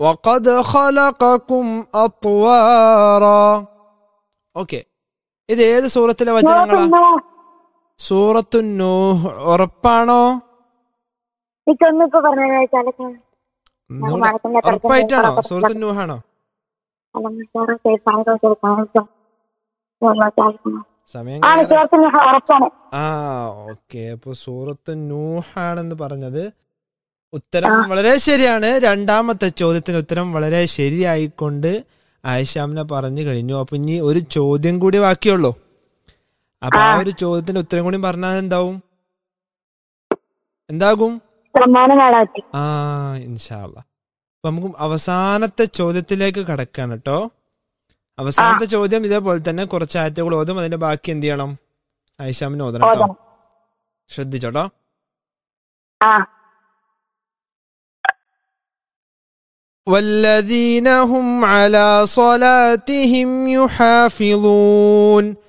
وقد خلقكم أطوارا okay ഇത് ഏത് സൂറത്തിലെ വചനങ്ങളാ സൂറത്തു നൂഹ് ഉറപ്പാണോ എനിക്കൊന്നിപ്പോ പറഞ്ഞു വെച്ചാലൊക്കെ ഒന്നുകൂടെ മറക്കുന്ന തരത്തിൽ ഉറപ്പായിട്ടാണോ ഉറപ്പാണ്. സൂറത്തു നൂഹാണോ സമയം ആണ് കഴിയാറായി. ചേർത്തിന് ഉറപ്പാണ് ആ ഓക്കെ അപ്പൊ സൂറത്ത് നൂഹാണെന്ന് പറഞ്ഞത് ഉത്തരം വളരെ ശരിയാണ് രണ്ടാമത്തെ ചോദ്യത്തിന് ഉത്തരം വളരെ ശരിയായിക്കൊണ്ട് ആയിഷാമിനെ പറഞ്ഞു കഴിഞ്ഞു അപ്പൊ ഇനി ഒരു ചോദ്യം കൂടി ബാക്കിയുള്ളൂ അപ്പൊ ആ ഒരു ചോദ്യത്തിന് ഉത്തരം കൂടി പറഞ്ഞാൽ എന്താവും എന്താകും സമ്മാനം കാണാൻ പറ്റി ആ ഇൻഷാല്ല അപ്പൊ നമുക്ക് അവസാനത്തെ ചോദ്യത്തിലേക്ക് കടക്കാണ് കേട്ടോ അവസാനത്തെ ചോദ്യം ഇതേപോലെ തന്നെ കുറച്ച് ആയത്തുകൾ ഓതും അതിന്റെ ബാക്കി എന്ത് ചെയ്യണം ആയിഷാമിന് ഓതണം കേട്ടോ ഓതണം ശ്രദ്ധിച്ചോട്ടോ ആ والذين هم على صلاتهم يحافظون